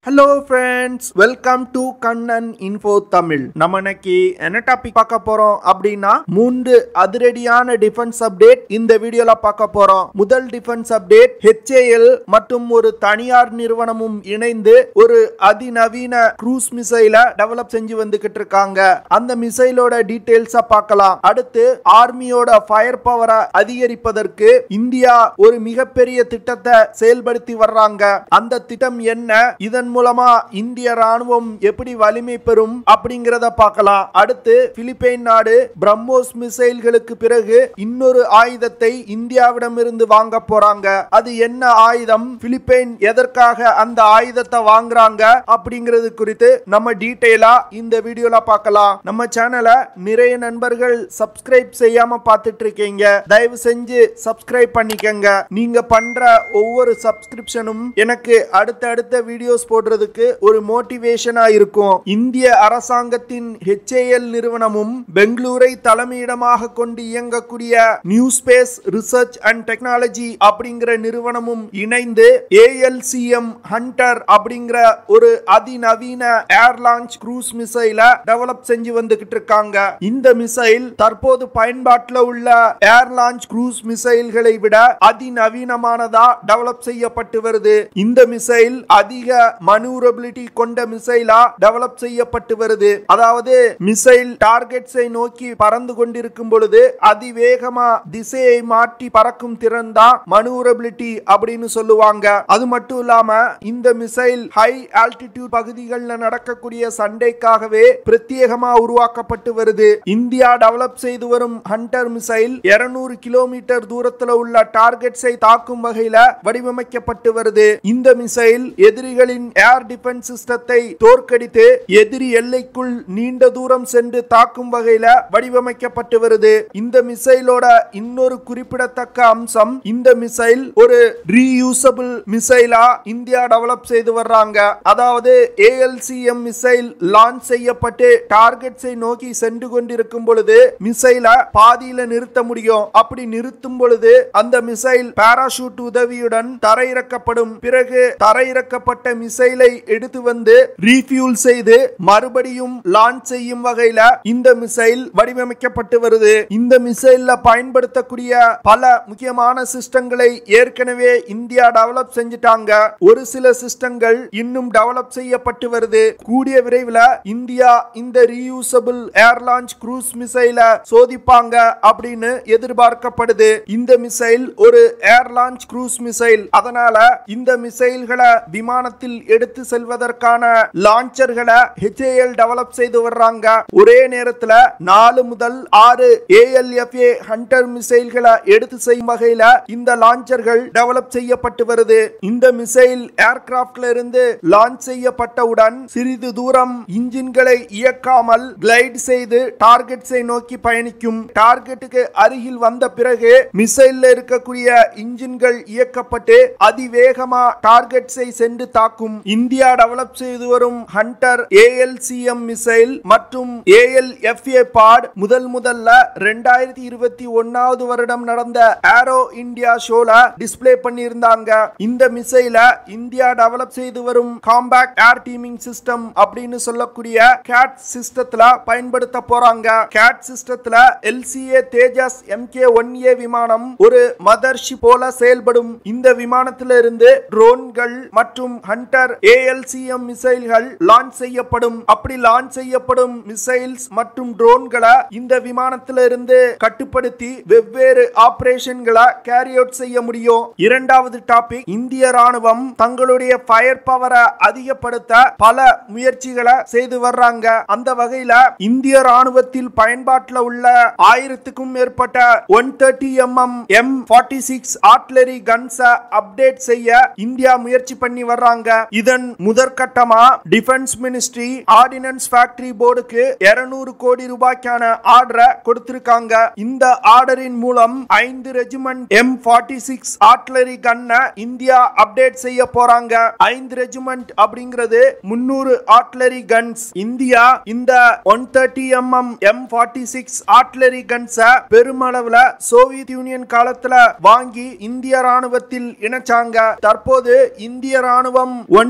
hello friends welcome to Kannan info Tamil நம்ம இன்னைக்கு என்ன டாபிக் பார்க்க போறோம் அப்படின்னா மூன்று அதிரடியான டிஃபென்ஸ் அப்டேட் இந்த வீடியோல பார்க்க போறோம் முதல் டிஃபென்ஸ் அப்டேட் HAL மற்றும் ஒரு தனியார் நிறுவனமும் இணைந்து ஒரு அதிநவீன க்ரூஸ் மிசைலை டெவலப் செஞ்சு வந்துகிட்டு இருக்காங்க அந்த மிசைலோட டீடைல்ஸா பார்க்கலாம் அடுத்து ஆர்மியோட ஃபயர் பவரை அதிகரிப்பதற்கு இந்தியா ஒரு மிகப்பெரிய திட்டத்தை செயல்படுத்தி வர்றாங்க அந்த திட்டம் என்ன இதன் மூலமா இந்திய ராணுவம் எப்படி வலிமை பெறும் அப்படிங்கறத பார்க்கலாம் அடுத்து பிலிப்பைன் நாடு பிரம்மோஸ் மிசைல்களுக்கு பிறகு இன்னொரு ஆயுதத்தை இந்தியாவிடமிருந்து வாங்க போறாங்க அது என்ன ஆயுதம் பிலிப்பைன் எதற்காக அந்த ஆயுதத்தை வாங்குறாங்க அப்படிங்கிறது குறித்து நம்ம டீடைலா இந்த வீடியோல பார்க்கலாம் நம்ம சேனலை நிறைய நண்பர்கள் சப்ஸ்கிரைப் செய்யாம பார்த்துட்டு இருக்கீங்க தயவு செஞ்சு சப்ஸ்கிரைப் பண்ணிக்கங்க நீங்க பண்ற ஒவ்வொரு சப்ஸ்கிரிப்ஷனும் எனக்கு அடுத்தடுத்த வீடியோஸ் போடுறதுக்கு ஒரு மோட்டிவேஷனா இருக்கும் இந்திய அரசாங்கத்தின் HAL நிறுவனமும் பெங்களூரை தலைமையிடமாக கொண்டு இயங்கக்கூடிய new space research and technology அப்படிங்கிற நிறுவனமும் இணைந்து ஏஎல்சிஎம் ஹண்டர் அப்படிங்கிற ஒரு அதிநவீன ஏர் லான்ச் க்ரூஸ் மிசைல டெவலப் செஞ்சு வந்துகிட்டு இருக்காங்க இந்த மிசைல் தற்போது பயன்பாட்டில் உள்ள ஏர் லான்ச் க்ரூஸ் மிசைல்களை விட அதிநவீனமானதா டெவலப் செய்யப்பட்டு வருது இந்த மிசைல் அதிக மனூரபிலிட்டி கொண்ட மிசைலா டெவலப் செய்யப்பட்டு வருது அதாவது மிசைல் டார்கெட்ஸை நோக்கி பறந்து கொண்டிருக்கும் பொழுது அதிவேகமா திசையை மாற்றி பறக்கும் திறன் தான் மனூரபிலிட்டி அப்படின்னு சொல்லுவாங்க அது மட்டும் இல்லாம இந்த மிசைல் ஹை ஆல்டிடியூட் பகுதிகளில் நடக்கக்கூடிய சண்டைக்காகவே பிரத்யேகமா உருவாக்கப்பட்டு வருது இந்தியா டெவலப் செய்து வரும் ஹண்டர் மிசைல் 200 கிலோமீட்டர் தூரத்துல உள்ள டார்கெட்ஸை தாக்கும் வகையில வடிவமைக்கப்பட்டு வருது இந்த மிசைல் எதிரிகளின் ஏர் டிஃபென்ஸ் சிஸ்டத்தை தோற்கடித்து எதிரி எல்லைக்குள் நீண்ட தூரம் சென்று தாக்கும் வகையில வடிவமைக்கப்பட்டு வருது இந்த மிசைலோட இன்னொரு குறிப்பிடத்தக்க அம்சம் இந்த மிசைல் ஒரு ரீயூசபிள் மிசைலா இந்தியா டெவலப் செய்து வர்றாங்க அதாவது ஏஎல்சிஎம் மிசைல் லான்ச் செய்யப்பட்டு டார்கெட்ஸை நோக்கி சென்று கொண்டிருக்கும் பொழுது மிசைல பாதியில நிறுத்த முடியும் அப்படி நிறுத்தும் பொழுது அந்த மிசைல் பாராசூட் உதவியுடன் தரையிறக்கப்படும் பிறகு தரையிறக்கப்பட்ட மிசைலை எடுத்து வந்து ரீஃபியூல் செய்து மறுபடியும் லான்ச் செய்யும் வகையில இந்த மிசைல் வடிவமைக்கப்பட்டு வருது இந்த மிசைல்ல பயன்படுத்தக்கூடிய பல முக்கியமான சிஸ்டங்களை ஏற்கனவே இந்தியா டெவலப் செஞ்சுட்டாங்க ஒரு சில சிஸ்டங்கள் இன்னும் டெவலப் செய்யப்பட்டு வருது கூடிய விரைவில் இந்தியா இந்த ரீயூசபிள் ஏர் லான்ச் க்ரூஸ் மிசைல சோதிப்பாங்க அப்படின்னு எதிர்பார்க்கப்படுது இந்த மிசைல் ஒரு ஏர் லான்ச் க்ரூஸ் மிசைல் அதனால இந்த மிசைல்களை விமானத்தில் எடுத்து செல்வதற்கான லான்ச்சர்களை HAL டெவலப் செய்து வர்றாங்க ஒரே நேரத்துல நாலு முதல் ஆறு ஏஎல்எஃப்ஏ ஹண்டர் மிசைல்களை எடுத்து செய்யும் வகையில இந்த லான்ச்சர்கள் டெவலப் செய்யப்பட்டு வருது இந்த மிசைல் ஏர்கிராப்ட்ல இருந்து லான்ச் செய்யப்பட்டவுடன் சிறிது தூரம் இன்ஜின்களை இயக்காமல் கிளைட் செய்து டார்கெட்ஸை நோக்கி பயணிக்கும் டார்கெட்டுக்கு அருகில் வந்த பிறகு மிசைல்ல இருக்கக்கூடிய இன்ஜின்கள் இயக்கப்பட்டு அதிவேகமா டார்கெட்ஸை சென்று தாக்கும் இந்தியா டெவலப் செய்து வரும் ஹண்டர் ஏஎல்சிஎம் மிசைல் மற்றும் ஏஎல்எஃப்ஏ பாட் முதல் முதல்ல ரெண்டாயிரத்தி இருபத்தி ஒன்னாவது வருடம் நடந்த ஏரோ இந்தியா ஷோல டிஸ்ப்ளே பண்ணியிருந்தாங்க இந்த மிசைல இந்தியா டெவலப் செய்து வரும் காம்பேக்ட் ஏர் டீமிங் சிஸ்டம் அப்படின்னு சொல்லக்கூடிய கேட் சிஸ்டத்துல பயன்படுத்த போறாங்க கேட் சிஸ்டத்துல LCA Tejas MK one A விமானம் ஒரு மதர்ஷிப் போல செயல்படும் இந்த விமானத்தில இருந்து ட்ரோன்கள் மற்றும் ஹண்டர் ஏஎல்சிஎம் மிசைல்கள் லான்ச் செய்யப்படும் அப்படி லான்ச் செய்யப்படும் மிசைல்ஸ் மற்றும் ட்ரோன்களை இந்த விமானத்தில இருந்து கட்டுப்படுத்தி வெவ்வேறு ஆபரேஷன்களை கேரி அவுட் செய்ய முடியும் இரண்டாவது டாபிக் இந்திய ராணுவம் தங்களுடைய ஃபயர் பவரை அதிகப்படுத்த பல முயற்சிகளை செய்து வர்றாங்க அந்த வகையில இந்திய ராணுவத்தில் பயன்பாட்டில் உள்ள ஆயிரத்துக்கும் மேற்பட்ட one thirty MM M forty six artillery கன்ஸை அப்டேட் செய்ய இந்தியா முயற்சி பண்ணி வர்றாங்க இதன் முதற்கட்டமா டிஃபென்ஸ் மினிஸ்ட்ரி ஆர்டினன்ஸ் ஃபேக்டரி போர்டுக்கு 200 கோடி ரூபாய்க்கான ஆர்டரை கொடுத்திருக்காங்க இந்த ஆர்டரின் மூலம் ஐந்து regiment M forty six artillery கன்னை இந்தியா அப்டேட் செய்ய போறாங்க ஐந்து ரெஜிமெண்ட் அப்படிங்கிறது முன்னூறு ஆர்ட்லரி கன்ஸ் இந்தியா இந்த one thirty MM M forty six artillery கன்ஸை பெருமளவுல சோவியத் யூனியன் காலத்துல வாங்கி இந்திய ராணுவத்தில் இணைச்சாங்க தற்போது இந்திய ராணுவம் one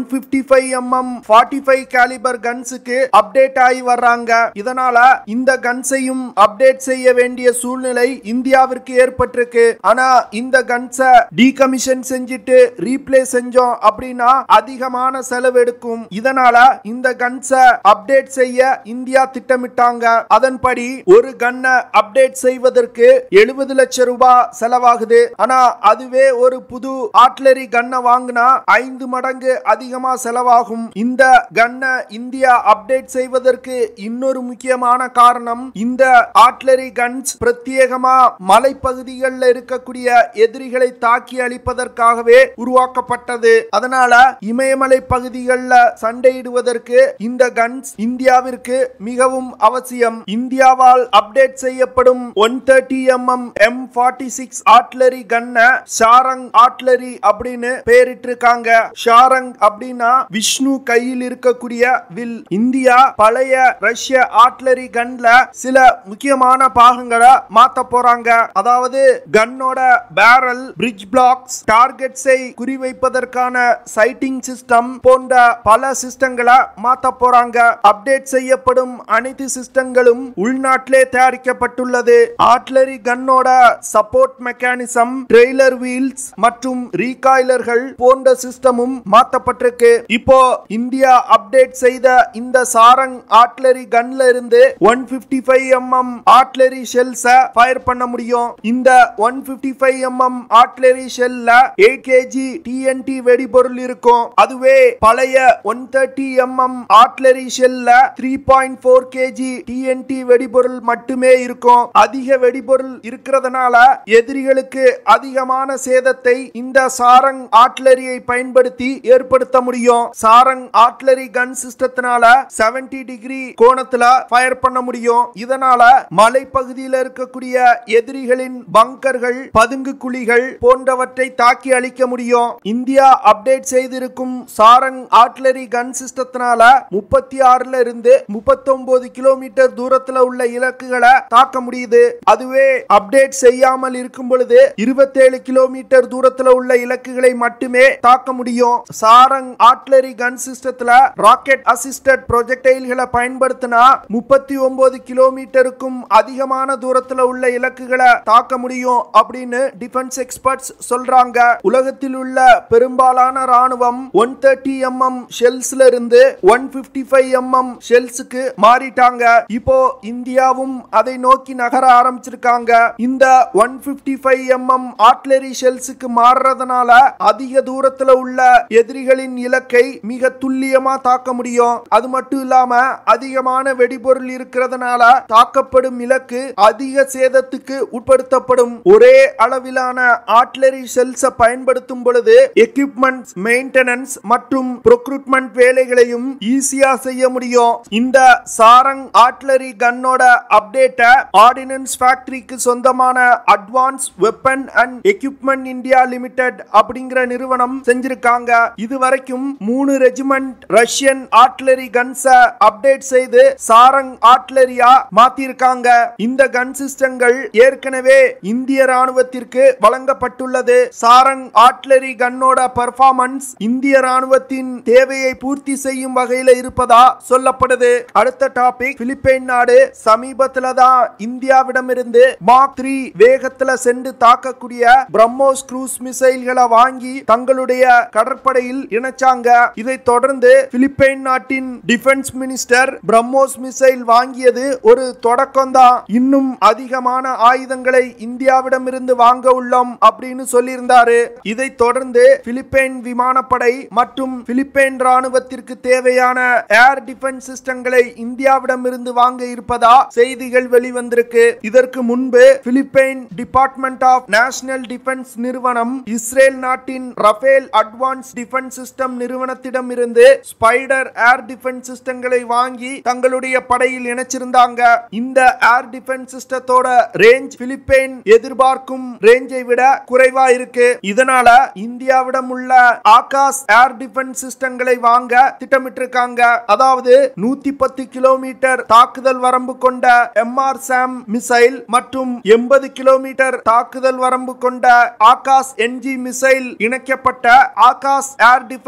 one fifty five MM forty five calibre கன்ஸுக்கு அப்டேட் ஆகி வர்றாங்க இதனால இந்த கன்ஸையும் அப்டேட் செய்ய வேண்டிய சூழ்நிலை இந்தியாவிற்கு ஏற்பட்டிருக்கு ஆனா இந்த கன்ஸை டீகமிஷன் செஞ்சுட்டு ரீப்ளேஸ் செஞ்சோம் அப்படின்னா அதிகமான செலவு எடுக்கும் இதனால இந்த கன்ஸை அப்டேட் செய்ய இந்தியா திட்டமிட்டாங்க அதன்படி ஒரு கன்னை அப்டேட் செய்வதற்கு எழுபது லட்சம் ரூபாய் செலவாகுது ஆனா அதுவே ஒரு புது ஆர்ட்லரி கன்னை வாங்கினா ஐந்து மடங்கு அதிகமா செலவாகும் இந்த கன்னை இந்தியா அப்டேட் செய்வதற்கு இன்னொரு முக்கியமான காரணம் இந்த ஆர்ட்லரி கன்ஸ் பிரத்யேகமா மலைப்பகுதிகளில் இருக்கக்கூடிய எதிரிகளை தாக்கி அழிப்பதற்காகவே உருவாக்கப்பட்டது அதனால இமயமலை பகுதிகளில் சண்டையிடுவதற்கு இந்த கன்ஸ் இந்தியாவிற்கு மிகவும் அவசியம் இந்தியாவால் அப்டேட் செய்யப்படும் one thirty MM M forty six artillery கன்ன ஷாரங் ஆர்ட்லரி அப்படின்னு பேரிட்டிருக்காங்க ஷாரங் அப்படின்னா விஷ்ணு கையில் இருக்கக்கூடிய வில் இந்தியா பழைய ரஷ்ய ஆர்ட்லரி கன்ல சில முக்கியமான பாகங்களை மாத்த போறாங்க அதாவது கன்னோட பேரல் பிரிட்ஜ் பிளாக்ஸ் டார்கெட்ஸை குறிவைப்பதற்கான சைட்டிங் சிஸ்டம் போன்ற பல சிஸ்டங்களை மாத்த போறாங்க அப்டேட் செய்யப்படும் அனைத்து சிஸ்டங்களும் உள்நாட்டிலே தயாரிக்கப்பட்டுள்ளது ஆர்ட்லரி கன்னோட சப்போர்ட் மெக்கானிசம் ட்ரெய்லர் வீல்ஸ் மற்றும் ரீகாயிலர்கள் போன்ற சிஸ்டமும் மாத்தப்பட்டிருக்கு இப்போ இந்தியா அப்டேட் செய்த இந்த சாரங் ஆர்ட்லரி கன்ல இருந்து one fifty five MM artillery ஷெல்ஸ ஃபயர் பண்ண முடியும் இந்த one fifty five MM artillery ஷெல்ல எயிட் கேஜி டிஎன்டி வெடிபொருள் இருக்கும் அதுவே பழைய ஒன் தேர்ட்டி எம்எம் ஆர்ட்லரி ஷெல்ல three point four KG TNT வெடிபொருள் மட்டுமே இருக்கும் அதிக வெடிபொருள் இருக்கிறதுனால எதிரிகளுக்கு அதிகமான சேதத்தை இந்த சாரங் ஆர்ட்லரியை பயன்படுத்தி ஏற்படுத்த முடியும் சாரங் ஆர்ட்லரி கன் சிஸ்டத்தினால 70 டிகிரி கோணத்துல ஃபயர் பண்ண முடியும் இதனால மலைப்பகுதியில் இருக்கக்கூடிய எதிரிகளின் பங்கர்கள் பதுங்கு குழிகள் போன்றவற்றை தாக்கி அழிக்க முடியும் இந்தியா அப்டேட் செய்திருக்கும் சாரங் ஆர்ட்லரி கன் சிஸ்டத்தினால முப்பத்தி ஆறுல இருந்து முப்பத்தொன்பது கிலோமீட்டர் தூரத்துல உள்ள இலக்குகளை தாக்க முடியுது அதுவே அப்டேட் செய்யாமல் இருக்கும் பொழுது இருபத்தேழு கிலோமீட்டர் தூரத்துல உள்ள இலக்குகளை மட்டுமே தாக்க முடியும் சாரங் ஆர்ட்லரி கன் சிஸ்டத்துல ராக்கெட் அசிஸ்டட் ப்ரொஜெக்டைல்களை பயன்படுத்தினா முப்பத்தி ஒன்பது கிலோமீட்டருக்கும் அதிகமான தூரத்துல உள்ள இலக்குகளை தாக்க முடியும் அப்படின்னு டிஃபென்ஸ் எக்ஸ்பர்ட்ஸ் சொல்றாங்க உலகத்தில் உள்ள பெரும்பாலான ராணுவம் ஒன் தேர்ட்டி எம்எம் ஷெல்ஸ்ல இருந்து ஒன் பிப்டி ஃபைவ் எம்எம் ஷெல்ஸுக்கு மாறிட்டாங்க இப்போ இந்தியாவும் அதை நோக்கி நகர ஆரம்பிச்சிருக்காங்க இந்த one fifty five MM artillery ஷெல்ஸுக்கு மாறுறதுனால அதிக தூரத்துல உள்ள எதிரிகளின் இலக்கை மிக துல்லியமா தாக்க முடியும் அது மட்டும் இல்லாம அதிகமான வெடிபொருள் இருக்கிறதுனால தாக்கப்படும் இலக்கு அதிக சேதத்துக்கு உட்படுத்தப்படும் ஒரே அளவிலான ஆர்ட்லரி ஷெல்ஸை பயன்படுத்தும் பொழுது எக்யூப்மெண்ட் மெயின்டெனன்ஸ் மற்றும் ப்ரொக்ரூட்மெண்ட் வேலைகளையும் ஈஸியா செய்ய முடியும் இந்த சாரங் ஆர்ட்லரி கன்னோட அப்டேட்டை ஆர்டினன்ஸ் ஃபேக்டரிக்கு சொந்தமான advance weapon and equipment India limited அப்படிங்கிற நிறுவனம் செஞ்சிருக்காங்க இதுவரைக்கும் மூணு ரெஜிமெண்ட் ரஷ்யன் ஆர்ட்லரி கன்ஸை அப்டேட் செய்து சாரங் ஆர்ட்லரியா மாத்திருக்காங்க இந்த கன் சிஸ்டங்கள் ஏற்கனவே இந்திய ராணுவத்திற்கு வழங்கப்பட்டுள்ளது சாரங் ஆர்ட்லரி கன்னோட பெர்ஃபார்மன்ஸ் இந்திய ராணுவத்தின் தேவையை பூர்த்தி செய்யும் வகையில இருப்பதா சொல்லப்படுது அடுத்த டாபிக் பிலிப்பைன் நாடு சமீபத்துல தான் இந்தியாவிடமிருந்து மார்க் த்ரீ வேகத்துல சென்று தாக்கக்கூடிய பிரம்மோஸ் க்ரூஸ் மிசைல்களை வாங்கி தங்களுடைய கடற்படையில் இணைச்சாங்க இதை தொடர்ந்து பிலிப்பைன் நாட்டின் டிஃபென்ஸ் மினிஸ்டர் பிரம்மோஸ் மிசைல் வாங்கியது ஒரு தொடக்கம் தான் இன்னும் அதிகமான ஆயுதங்களை இந்தியாவிடமிருந்து வாங்க உள்ளோம் அப்படின்னு சொல்லியிருந்தாரு இதை தொடர்ந்து பிலிப்பைன் விமானப்படை மற்றும் பிலிப்பைன் ராணுவத்திற்கு தேவையான ஏர் டிஃபென்ஸ் சிஸ்டங்களை இந்தியாவிடமிருந்து வாங்க இருப்பதா செய்திகள் வெளிவந்திருக்கு இதற்கு முன்பு Philippine department of national defence நிறுவனம் இஸ்ரேல் நாட்டின் ரஃபேல் அட்வான்ஸ் டிஃபென்ஸ் சிஸ்டம் நிறுவனத்திடம் இருந்து ஸ்பைடர் ஏர் டிஃபென்ஸ் சிஸ்டங்களை வாங்கி தங்களுடைய படையில் இணைச்சிருந்தாங்க இந்த ஏர் டிஃபென்ஸ் சிஸ்டத்தோட ரேஞ்ச் பிலிப்பைன் எதிர்பார்க்கும் ரேஞ்சை விட குறைவா இருக்கு இதனால இந்தியாவிடம் உள்ள ஆகாஷ் ஏர் டிஃபென்ஸ் சிஸ்டங்களை வாங்க திட்டமிட்டிருக்காங்க அதாவது நூத்தி பத்து கிலோமீட்டர் தாக்குதல் வரம்பு கொண்ட எம்ஆர் சாம் மிசைல் மற்றும் எண்பது கிலோமீட்டர் தாக்குதல் வரம்பு கொண்ட ஆகாஷ் என்ஜி மிசைல் இணைக்கப்பட்ட ஆகாஷ் ஏர் டிஃபென்ஸ்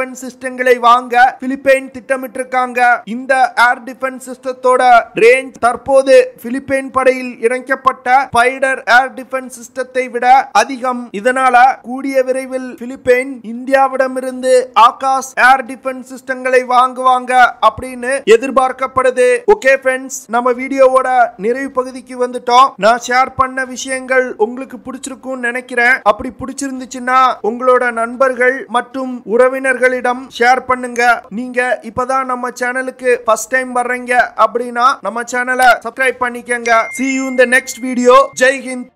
டிஃபென்ஸ் சிஸ்டங்களை வாங்க பிலிப்பைன் திட்டமிட்டிருக்காங்க இந்த ஏர் டிஃபென்ஸ் சிஸ்டத்தோட ரேஞ்ச் தற்போது பிலிப்பைன் படையில் இணைக்கப்பட்ட ஸ்பைடர் ஏர் டிஃபென்ஸ் சிஸ்டத்தை விட அதிகம் இதனால கூடிய விரைவில் பிலிப்பைன் இந்தியாவிடமிருந்து ஆகாஷ் ஏர் டிஃபென்ஸ் சிஸ்டங்களை வாங்குவாங்க அப்படின்னு எதிர்பார்க்கப்படுது ஓகே ஃப்ரெண்ட்ஸ் நம்ம வீடியோவோட நிறைவு பகுதிக்கு வந்துட்டோம் நான் ஷேர் பண்ண விஷயங்கள் உங்களுக்கு பிடிச்சிருக்கும்னு நினைக்கிறேன் அப்படி பிடிச்சிருந்துச்சுன்னா உங்களோட நண்பர்கள் மற்றும் உறவினர்களிடம் ஷேர் பண்ணுங்க நீங்க இப்பதான் நம்ம சேனலுக்கு ஃபர்ஸ்ட் டைம் வர்றீங்க அப்படின்னா நம்ம சேனலை சப்ஸ்கிரைப் பண்ணிக்கங்க see you in the next video Jai Hind